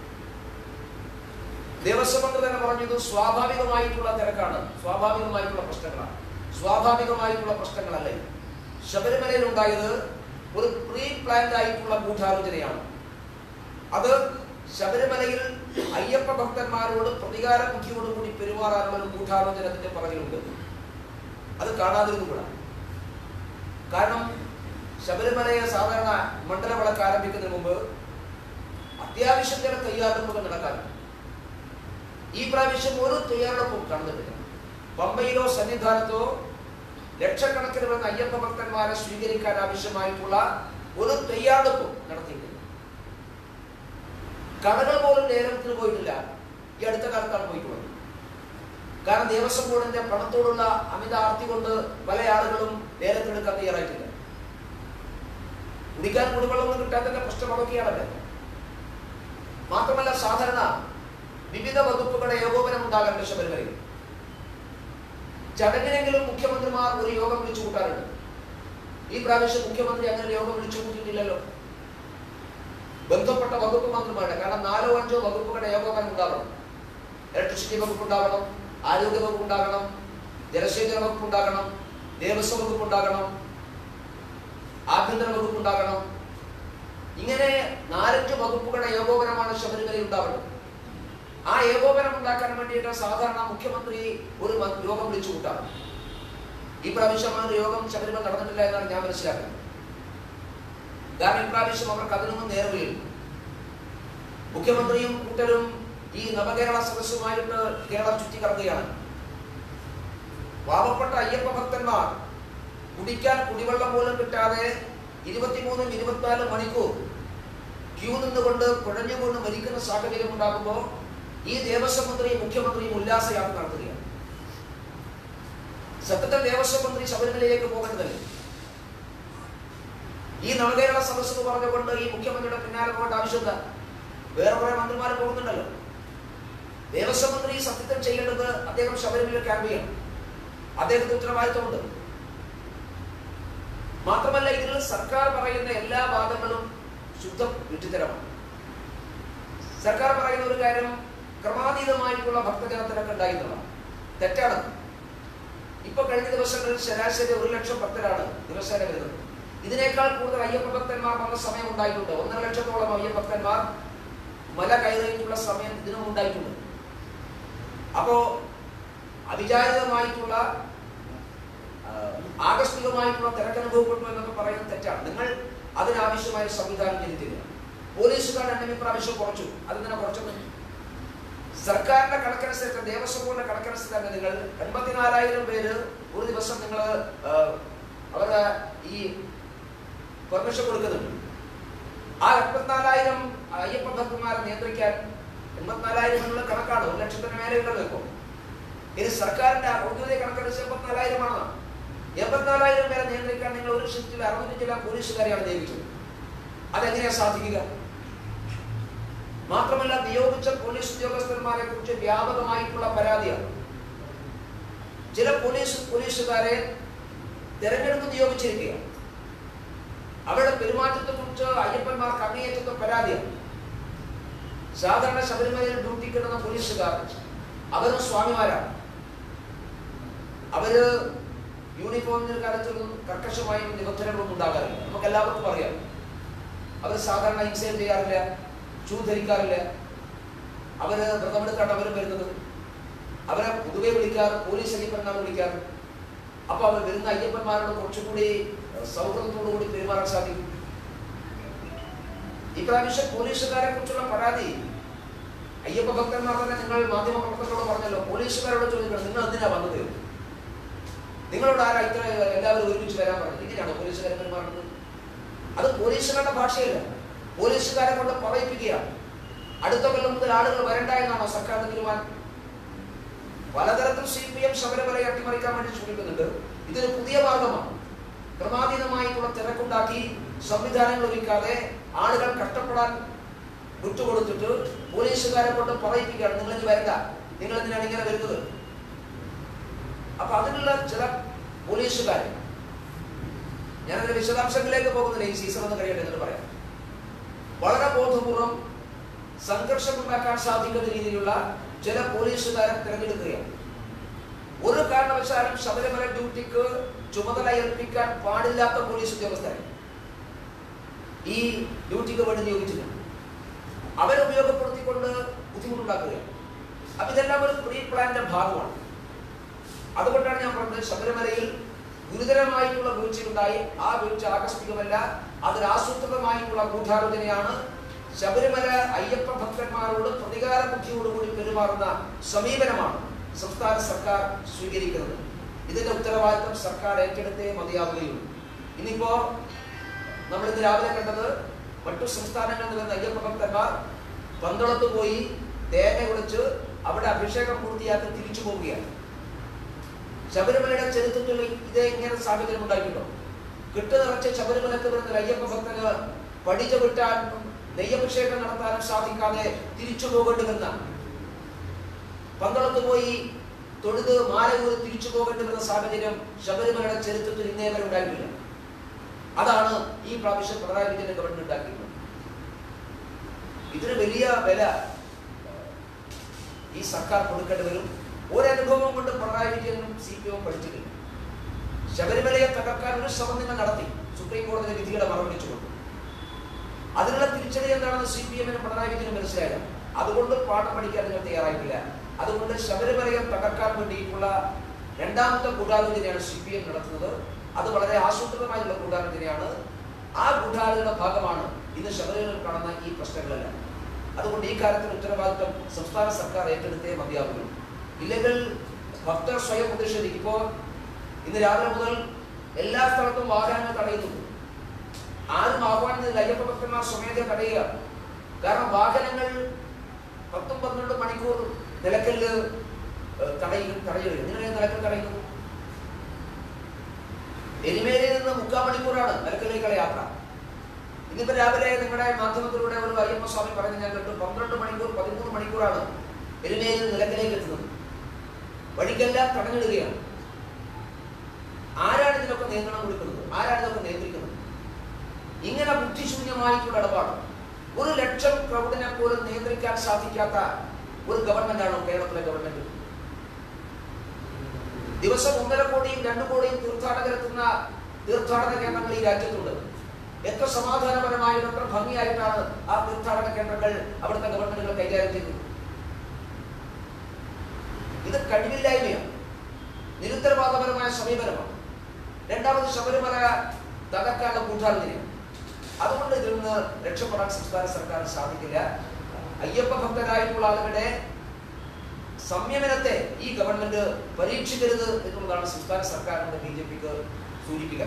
ദേവസ്വം മന്ത്രി തന്നെ പറഞ്ഞത് സ്വാഭാവികമായിട്ടുള്ള തിരക്കാണ് സ്വാഭാവികമായിട്ടുള്ള പ്രശ്നങ്ങളാണ് സ്വാഭാവികമായിട്ടുള്ള പ്രശ്നങ്ങളല്ല ഇത്. ശബരിമലയിൽ ഉണ്ടായത് ഒരു പ്രീ പ്ലാൻഡ് ആയിട്ടുള്ള ഗൂഢാലോചനയാണ് അത് ശബരിമലയിൽ അയ്യപ്പ ഭക്തന്മാരോട് പ്രതികാര ബുദ്ധിയോടുകൂടി പെരുമാറാനുള്ള ഒരു ഗൂഢാലോചനത്തിന്റെ പുറകിലുണ്ട് അത് കാണാതിരുന്നുകൂടാ കാരണം ശബരിമലയെ സാധാരണ മണ്ഡലവിളക്ക് ആരംഭിക്കുന്നതിന് മുമ്പ് അത്യാവശ്യം ചില തയ്യാറെടുപ്പുകൾ നടക്കാറുണ്ട് ഈ പ്രാവശ്യം ഒരു തയ്യാറെടുപ്പും കാണുന്നില്ല പമ്പയിലോ സന്നിധാനത്തോ ലക്ഷക്കണക്കിന് വരുന്ന അയ്യപ്പ ഭക്തന്മാരെ സ്വീകരിക്കാൻ ആവശ്യമായിട്ടുള്ള ഒരു തയ്യാറെടുപ്പും നടത്തിയിട്ടില്ല കടകൾ പോലും ലേലത്തിന് പോയിട്ടില്ല ഈ അടുത്ത കാലത്താണ് പോയിട്ടുള്ളത് കാരണം ദേവസ്വം ബോർഡിന്റെ പണത്തോടുള്ള അമിത ആർത്തി കൊണ്ട് പല ആളുകളും ലേലത്തിനെടുക്കാൻ തയ്യാറായിട്ടില്ല കുടിക്കാൻ കുടിവെള്ളമൊന്നും കിട്ടാത്തതിന്റെ പ്രശ്നം അതൊക്കെയാണല്ലേ മാത്രമല്ല സാധാരണ വിവിധ വകുപ്പുകളുടെ ഏകോപനം ഉണ്ടാകാറുണ്ട് ശബരിമലയിൽ ചടങ്ങിനെങ്കിലും മുഖ്യമന്ത്രിമാർ ഒരു യോഗം വിളിച്ചു കൂട്ടാറുണ്ട് ഈ പ്രാവശ്യം മുഖ്യമന്ത്രി അങ്ങനെ ഒരു യോഗം വിളിച്ചു കൂട്ടിയിട്ടില്ലല്ലോ ബന്ധപ്പെട്ട വകുപ്പ് മന്ത്രിമാരുടെ കാരണം നാലോ അഞ്ചോ വകുപ്പുകളുടെ ഏകോപനം ഉണ്ടാവണം ഇലക്ട്രിസിറ്റി വകുപ്പ് ഉണ്ടാകണം ആരോഗ്യ വകുപ്പ് ഉണ്ടാകണം ജലസേചന വകുപ്പ് ഉണ്ടാകണം ദേവസ്വം വകുപ്പ് ഉണ്ടാകണം ആഭ്യന്തര വകുപ്പ് ഉണ്ടാകണം ഇങ്ങനെ നാലഞ്ച് വകുപ്പുകളുടെ ഏകോപനമാണ് ശബരിമലയിൽ ഉണ്ടാവേണ്ടത് ആ ഏകോപനം ഉണ്ടാക്കാൻ വേണ്ടിയിട്ട് സാധാരണ മുഖ്യമന്ത്രി ഒരു മ- യോഗം വിളിച്ചു കൂട്ടാറ് ഈ പ്രാവശ്യം ആ ഒരു യോഗം ശബരിമല നടന്നിട്ടില്ല എന്നാണ് ഞാൻ മനസ്സിലാക്കുന്നത് കാരണം ഇപ്രാവശ്യം അവർക്ക് അതിനൊന്നും നേർവയില്ല മുഖ്യമന്ത്രിയും കൂട്ടരും ഈ നവകേരള സദസ്സുമായിട്ട് കേരളം ചുറ്റിക്കറങ്ങുകയാണ് പാവപ്പെട്ട അയ്യപ്പ ഭക്തന്മാർ കുടിക്കാൻ കുടിവെള്ളം പോലും കിട്ടാതെ ഇരുപത്തിമൂന്നും ഇരുപത്തിനാലും മണിക്കൂർ ക്യൂ നിന്നുകൊണ്ട് കുഴഞ്ഞുകൊണ്ട് മരിക്കുന്ന സാഹചര്യം ഉണ്ടാകുമ്പോൾ ഈ ദേവസ്വം മന്ത്രിയും മുഖ്യമന്ത്രിയും ഉല്ലാസയാത്ര നടത്തുകയാണ് സത്യത്തിൽ ദേവസ്വം മന്ത്രി ശബരിമലയിലേക്ക് പോകേണ്ടതല്ലേ ഈ നവകേരള സദസ്സ് എന്ന് പറഞ്ഞുകൊണ്ട് ഈ മുഖ്യമന്ത്രിയുടെ പിന്നാലെ പോകേണ്ട ആവശ്യമില്ല വേറെ കുറെ മന്ത്രിമാർ പോകുന്നുണ്ടല്ലോ ദേവസ്വം മന്ത്രി സത്യത്തിൽ ചെയ്യേണ്ടത് അദ്ദേഹം ശബരിമല ക്യാമ്പ് ചെയ്യണം അദ്ദേഹത്തിന് ഉത്തരവാദിത്വമുണ്ട് മാത്രമല്ല ഇതിൽ സർക്കാർ പറയുന്ന എല്ലാ വാദങ്ങളും ശുദ്ധ വിഡ്ഢിത്തരമാണ് സർക്കാർ പറയുന്ന ഒരു കാര്യം ക്രമാതീതമായിട്ടുള്ള ഭക്തജനത്തിനൊക്കെ ഉണ്ടായിരുന്നതാണ് തെറ്റാണ് ഇപ്പൊ കഴിഞ്ഞ ദിവസങ്ങളിൽ ശരാശരി ഒരു ലക്ഷം ഭക്തരാണ് ദിവസേന വരുന്നത് ഇതിനേക്കാൾ കൂടുതൽ അയ്യപ്പ ഭക്തന്മാർ വന്ന സമയം ഉണ്ടായിട്ടുണ്ട് ഒന്നര ലക്ഷത്തോളം അയ്യപ്പ ഭക്തന്മാർ മല കയറിയിട്ടുള്ള സമയം ഇതിനും ഉണ്ടായിട്ടുണ്ട് അപ്പോ അവിചാരിതമായിട്ടുള്ള ആ, ആകസ്മികമായിട്ടുള്ള തിരക്കനുഭവപ്പെട്ടു എന്നൊക്കെ പറയുന്നത് തെറ്റാണ് നിങ്ങൾ അതിനാവശ്യമായ സംവിധാനം ചെയ്തിട്ടില്ല പോലീസുകാരുടെ എണ്ണം ഇപ്രാവശ്യം കുറച്ചു അത് തന്നെ കുറച്ചൊന്നും സർക്കാരിന്റെ കണക്കനുസരിച്ച് ദേവസ്വം ബോർഡിന്റെ കണക്കനുസരിച്ച് തന്നെ നിങ്ങൾ എൺപത്തിനാലായിരം പേര് ഒരു ദിവസം നിങ്ങൾ അവരുടെ ഈ പെർമിഷൻ കൊടുക്കുന്നുണ്ട് ആ എൺപത്തിനാലായിരം അയ്യപ്പ ഭക്തന്മാരെ നിയന്ത്രിക്കാൻ എൺപത്തിനാലായിരം എന്നുള്ള കണക്കാണ് ഒരു ലക്ഷത്തിന് മേലെ ഉണ്ടല്ലോ ഇപ്പോൾ ഇത് സർക്കാരിന്റെ ഔദ്യോഗിക കണക്കനുസരിച്ച് എൺപത്തിനാലായിരമാണ് എൺപത്തിനാലായിരം പേരെ നിയന്ത്രിക്കാൻ നിങ്ങൾ ഒരു ഷിഫ്റ്റിൽ അറുപത്തി ചില പോലീസുകാരെയാണ് നിയമിച്ചത് അതെങ്ങനെയാ സാധിക്കുക മാത്രമല്ല നിയോഗിച്ച പോലീസ് ഉദ്യോഗസ്ഥന്മാരെ കുറിച്ച് വ്യാപകമായിട്ടുള്ള പരാതിയാണ് ചില പോലീസ് പോലീസുകാരെ തെരഞ്ഞെടുത്ത് നിയോഗിച്ചിരിക്കുകയാണ് അവരുടെ പെരുമാറ്റത്തെക്കുറിച്ച് അയ്യപ്പന്മാർക്ക് അങ്ങേയറ്റത്തെ പരാതിയാണ് സാധാരണ ശബരിമലയിൽ ഡ്യൂട്ടി കിട്ടുന്ന പോലീസുകാർ അവരും സ്വാമിമാരാണ് അവര് യൂണിഫോമിന്റെ കാര്യത്തിലൊന്നും കർക്കശമായ നിബന്ധനകളൊന്നും ഉണ്ടാകാറില്ല നമുക്ക് എല്ലാവർക്കും അറിയാം അവർ സാധാരണ ഹിംസയും ചെയ്യാറില്ല ഷൂ ധരിക്കാറില്ല അവര് വ്രതമെടുത്താണ് അവരും വരുന്നത് അവരെ പൊതുവെ വിളിക്കാറ് പോലീസ് അയ്യപ്പനാണ് വിളിക്കാറ് അപ്പൊ അവർ വരുന്ന അയ്യപ്പന്മാരോട് കുറച്ചുകൂടി സൗഹൃദത്തോടു കൂടി പെരുമാറാൻ സാധിക്കും ഇപ്രാവശ്യം പോലീസുകാരെ കുറിച്ചുള്ള പരാതി അയ്യപ്പ ഭക്തന്മാർ തന്നെ നിങ്ങൾ മാധ്യമ പ്രവർത്തകരോട് പറഞ്ഞല്ലോ പോലീസുകാരോട് ചോദിക്കണം നിങ്ങൾ എന്തിനാ വന്നത് നിങ്ങളോട് ആരാ ഇത്ര എല്ലാവരും ഒരുമിച്ച് വരാൻ പറഞ്ഞത് ഇങ്ങനെയാണോ പോലീസുകാരെ പെരുമാറുന്നത് അത് പോലീസുകാരുടെ ഭാഷയല്ല പോലീസുകാരെ കൊണ്ട് പറയിപ്പിക്കുകയാണ് അടുത്ത കൊല്ലം മുതൽ ആളുകൾ വരണ്ട എന്നാണോ സർക്കാരിന്റെ തീരുമാനം പലതരത്തിൽ സി പി എം ശബരിമലയെ അട്ടിമറിക്കാൻ വേണ്ടി ശ്രമിക്കുന്നുണ്ട് ഇതൊരു പുതിയ മാർഗമാണ് ക്രമാതീതമായിട്ടുള്ള തിരക്കുണ്ടാക്കി സംവിധാനങ്ങൾ ഒരുക്കാതെ ആളുകൾ കഷ്ടപ്പെടാൻ വിട്ടുകൊടുത്തിട്ട് പോലീസുകാരെ കൊണ്ട് പറയിപ്പിക്കുകയാണ് നിങ്ങൾ ഇനി വരണ്ട നിങ്ങൾ എന്തിനാണ് ഇങ്ങനെ വരുന്നത് അപ്പൊ അതിനുള്ള ചില പോലീസുകാരെ ഞാനതിന്റെ വിശദാംശങ്ങളിലേക്ക് പോകുന്നില്ല ഈ സീസൺ ഒന്ന് കഴിയട്ടെ എന്നിട്ട് പറയാം വളരെ ബോധപൂർവം സംഘർഷം ഉണ്ടാക്കാൻ സാധിക്കുന്ന രീതിയിലുള്ള ചില പോലീസുകാരെ തിരഞ്ഞെടുക്കുകയാണ് ഒരു കാരണവശാലും ശബരിമല ഡ്യൂട്ടിക്ക് ചുമതല ഏൽപ്പിക്കാൻ പാടില്ലാത്ത പോലീസ് ഉദ്യോഗസ്ഥരെ ഈ ഡ്യൂട്ടിക്ക് വേണ്ടി നിയോഗിച്ചിട്ടുണ്ട് അവരെ ഉപയോഗപ്പെടുത്തിക്കൊണ്ട് ബുദ്ധിമുട്ടുണ്ടാക്കുകയാണ് അപ്പൊ ഇതെല്ലാം ഒരു പ്രീ പ്ലാന്റെ ഭാഗമാണ് അതുകൊണ്ടാണ് ഞാൻ പറഞ്ഞത് ശബരിമലയിൽ ഗുരുതരമായിട്ടുള്ള വീഴ്ചയുണ്ടായി ആ വീഴ്ച ആകസ്മികമല്ല അതൊരു ആസൂത്രിതമായിട്ടുള്ള ഗൂഢാലോചനയാണ് ശബരിമല അയ്യപ്പ ഭക്തന്മാരോട് പ്രതികാര ബുദ്ധിയോടുകൂടി പെരുമാറുന്ന സമീപനമാണ് സംസ്ഥാന സർക്കാർ സ്വീകരിക്കുന്നത് ഇതിന്റെ ഉത്തരവാദിത്തം സർക്കാർ ഏറ്റെടുത്തേ മതിയാവുകയുള്ളൂ ഇനിയിപ്പോ നമ്മൾ ഇന്ന് രാവിലെ കണ്ടത് മറ്റു സംസ്ഥാനങ്ങളിൽ നിന്ന് വരുന്ന അയ്യപ്പ ഭക്തന്മാർ പന്തളത്ത് പോയി തേങ്ങ കുടിച്ച് അവിടെ അഭിഷേകം പൂർത്തിയാക്കി തിരിച്ചു പോവുകയാണ് ശബരിമലയുടെ ചരിത്രത്തിൽ ഇതേ ഇങ്ങനെ സാഹചര്യം ഉണ്ടായിട്ടുണ്ടോ കിട്ടു നിറച്ച് ശബരിമലക്ക് വരുന്ന ഒരു അയ്യപ്പ ഭക്തന് പഠിച്ച വിട്ടാനും നെയ്യഭിഷേകം നടത്താനും സാധിക്കാതെ തിരിച്ചു പോകേണ്ടി വന്ന പന്തളത്ത് പോയി തൊഴുത് മാലയൂർ തിരിച്ചു പോകേണ്ടി വരുന്ന സാഹചര്യം ശബരിമലയുടെ ചരിത്രത്തിൽ ഇന്നേ വരെ ഉണ്ടായിട്ടില്ല അതാണ് ഈ പ്രാവശ്യം പിണറായി വിജയന്റെ ഗവൺമെന്റ് ഉണ്ടാക്കിയിട്ടുള്ളത് ഇതിന് വലിയ വില ഈ സർക്കാർ കൊടുക്കേണ്ടി വരും ഒരനുഭവം കൊണ്ട് പിണറായി വിജയനും സി പി എം പഠിച്ചിട്ടില്ല ശബരിമലയെ തകർക്കാൻ ഒരു ശ്രമം നിങ്ങൾ നടത്തി സുപ്രീം കോടതി വിധികളെ മറവിച്ചുകൊണ്ട് അതിനുള്ള തിരിച്ചടി എന്താണെന്ന് സി പി എമ്മിനും പിണറായി വിജയനും മനസ്സിലായില്ല അതുകൊണ്ട് പാഠം പഠിക്കാൻ നിങ്ങൾ തയ്യാറായിട്ടില്ല അതുകൊണ്ട് ശബരിമലയെ തകർക്കാൻ വേണ്ടിയിട്ടുള്ള രണ്ടാമത്തെ ഗൂഢാലോചനയാണ് സി പി എം നടത്തുന്നത് അത് വളരെ ആസൂത്രിതമായുള്ള ഗൂഢാലോചനയാണ് ആ ഗൂഢാലോചനയുടെ ഭാഗമാണ് ഇന്ന് ശബരിമലയിൽ കാണുന്ന ഈ പ്രശ്നങ്ങളെല്ലാം അതുകൊണ്ട് ഈ കാര്യത്തിൽ ഉത്തരവാദിത്വം സംസ്ഥാന സർക്കാർ ഏറ്റെടുത്തേ മതിയാവുള്ളൂ ഇല്ലെങ്കിൽ ഭക്തർ സ്വയം പ്രതിഷേധിക്കും ഇപ്പോൾ ഇന്ന് രാവിലെ മുതൽ എല്ലാ സ്ഥലത്തും വാഹനങ്ങൾ തടയുന്നു ആരും ആഹ്വാനം അയ്യപ്പ ഭക്തന്മാർ സ്വമേധ തടയുക കാരണം വാഹനങ്ങൾ പത്തും പന്ത്രണ്ട് മണിക്കൂർ നിലക്കല്ല് ഏഹ്, തടയും തടയുക നിങ്ങൾ നിലക്കൽ തടയുന്നു എരിമേലിയിൽ നിന്ന് മുക്കാൽ മണിക്കൂറാണ് നിലക്കലിലേക്കുള്ള യാത്ര ഇന്നിപ്പോ രാവിലെ നിങ്ങളുടെ മാധ്യമത്തിലൂടെ ഒരു അയ്യപ്പ സ്വാമി പറഞ്ഞ് ഞാൻ കേട്ടു പന്ത്രണ്ട് മണിക്കൂർ പതിമൂന്ന് മണിക്കൂറാണ് എരുമേലിൽ നിലക്കലേക്ക് എത്തുന്നത് വഴിക്കെല്ലാം തടഞ്ഞിടുകയാണ് ആരാണ് ഇതിനൊക്കെ നിയന്ത്രണം കൊടുക്കുന്നത് ആരാണ് ഇതൊക്കെ നിയന്ത്രിക്കുന്നത് ഇങ്ങനെ ബുദ്ധിശൂന്യമായിട്ടുള്ള ഇടപാട് ഒരു ലക്ഷം ക്രൗഡിനെ പോലും നിയന്ത്രിക്കാൻ സാധിക്കാത്ത ഒരു ഗവൺമെന്റാണോ കേരളത്തിലെ ഗവൺമെന്റ് ദിവസം ഒന്നര കോടിയും രണ്ടു കോടിയും തീർത്ഥാടകരെത്തുന്ന തീർത്ഥാടന കേന്ദ്രങ്ങൾ ഈ രാജ്യത്തുണ്ട് എത്ര സമാധാനപരമായും എത്ര ഭംഗിയായിട്ടാണ് ആ തീർത്ഥാടന കേന്ദ്രങ്ങൾ അവിടുത്തെ ഗവൺമെന്റുകൾ കൈകാര്യം ചെയ്തത് ഇത് കഴിവില്ലായ്മയാണ് നിരുത്തരവാദപരമായ സമീപനമാണ് രണ്ടാമത് ശബരിമല തകർക്കാനുള്ള ഗൂഢാലോചനയാണ് അതുകൊണ്ട് ഇതിൽ നിന്ന് രക്ഷപ്പെടാൻ സംസ്ഥാന സർക്കാരിന് സാധിക്കില്ല അയ്യപ്പ ഭക്തരായിട്ടുള്ള ആളുകളുടെ സംയമനത്തെ ഈ ഗവൺമെന്റ് പരീക്ഷിക്കരുത് എന്നുള്ളതാണ് സംസ്ഥാന സർക്കാരിന്റെ ബി ജെ പിക്ക് സൂചിപ്പിക്കാൻ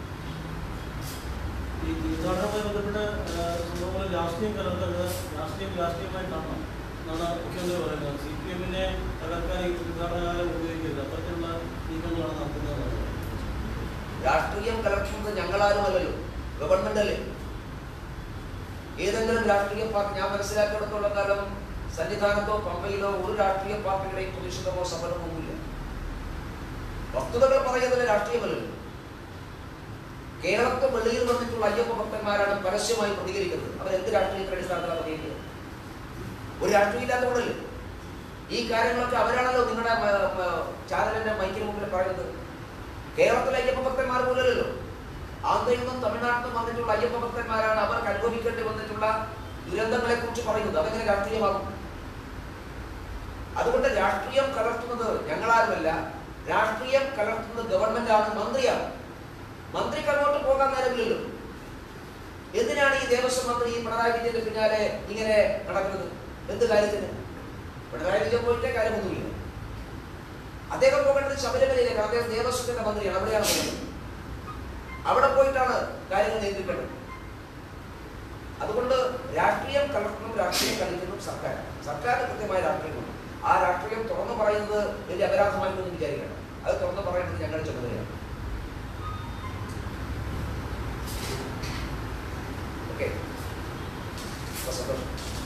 ഈ തീർത്ഥാടനവുമായി ബന്ധപ്പെട്ട് സംഭവങ്ങൾ രാഷ്ട്രീയം കലർത്തത് രാഷ്ട്രീയം രാഷ്ട്രീയമായി കാണണം എന്നാണ് മുഖ്യമന്ത്രി പറയുന്നത് സി പി എമ്മിനെ തകർക്കാൻ ഈ തീർത്ഥാടനകാലം ഉപയോഗിക്കരുത് അത്തരത്തിലുള്ള നീക്കങ്ങളാണ് നടത്തുന്നത് രാഷ്ട്രീയം കലർത്തുന്നത് ഞങ്ങളാരുമല്ലല്ലോ ഗവൺമെന്റ് അല്ലേ ഏതെങ്കിലും രാഷ്ട്രീയ പാർട്ടി ഞാൻ മനസ്സിലാക്കിയിടത്തോളം കാലം സന്നിധാനത്തോ പമ്പയിലോ ഒരു രാഷ്ട്രീയ പാർട്ടിയുടെയും പ്രതിഷേധമോ സമരമോ ഇല്ല വസ്തുതകൾ പറയുന്നതിൽ രാഷ്ട്രീയമല്ലല്ലോ കേരളത്തെ വെളിയിൽ വന്നിട്ടുള്ള അയ്യപ്പ ഭക്തന്മാരാണ് പരസ്യമായി പ്രതികരിക്കുന്നത് അവരെന്ത് രാഷ്ട്രീയത്തിന്റെ അടിസ്ഥാനത്തിലാണ് പ്രതികരിക്കുന്നത് ഒരു രാഷ്ട്രീയമില്ലാത്തവരല്ലേ ഈ കാര്യങ്ങളൊക്കെ അവരാണല്ലോ നിങ്ങളുടെ മ- മ- ചാനലിന്റെ മൈക്കിന് മുമ്പിൽ പറയുന്നത് കേരളത്തിലെ അയ്യപ്പ ഭക്തന്മാർ പോലല്ലോ ആന്ധ്രയിൽ നിന്നും തമിഴ്നാട്ടിൽ നിന്നും വന്നിട്ടുള്ള അയ്യപ്പ ഭക്തന്മാരാണ് അവർക്ക് അനുഭവിക്കേണ്ടി വന്നിട്ടുള്ള ദുരന്തങ്ങളെ കുറിച്ച് പറയുന്നത് അതെങ്ങനെ രാഷ്ട്രീയമാകും അതുകൊണ്ട് രാഷ്ട്രീയം കലർത്തുന്നത് ഞങ്ങളാരുമല്ല രാഷ്ട്രീയം കലർത്തുന്നത് ഗവൺമെന്റാണ് മന്ത്രിയാണ് മന്ത്രിക്ക് അങ്ങോട്ട് പോകാൻ നേരമില്ലല്ലോ എന്തിനാണ് ഈ ദേവസ്വം മന്ത്രി ഈ പിണറായി വിജയന്റെ പിന്നാലെ ഇങ്ങനെ നടക്കുന്നത് എന്ത് കാര്യത്തിന് പിണറായി വിജയൻ പോയിട്ടേ കാര്യമൊന്നുമില്ല അദ്ദേഹം പോകേണ്ടത് ശബരിമലയിലേക്ക് അദ്ദേഹം ദേവസ്വത്തിന്റെ മന്ത്രിയാണ് അവിടെയാണ് പോകുന്നത് അവിടെ പോയിട്ടാണ് കാര്യങ്ങൾ നിയന്ത്രിക്കേണ്ടത് അതുകൊണ്ട് രാഷ്ട്രീയം കലർത്തുന്നതും രാഷ്ട്രീയം കളിക്കുന്നതും സർക്കാർ സർക്കാരിന് കൃത്യമായ രാഷ്ട്രീയമുണ്ട് ആ രാഷ്ട്രീയം തുറന്നു പറയുന്നത് വലിയ അപരാധമായിട്ടൊന്നും വിചാരിക്കണം അത് തുറന്നു പറയേണ്ടത് ഞങ്ങളുടെ ചുമതലയാണ് ഓക്കെ സന്തോഷം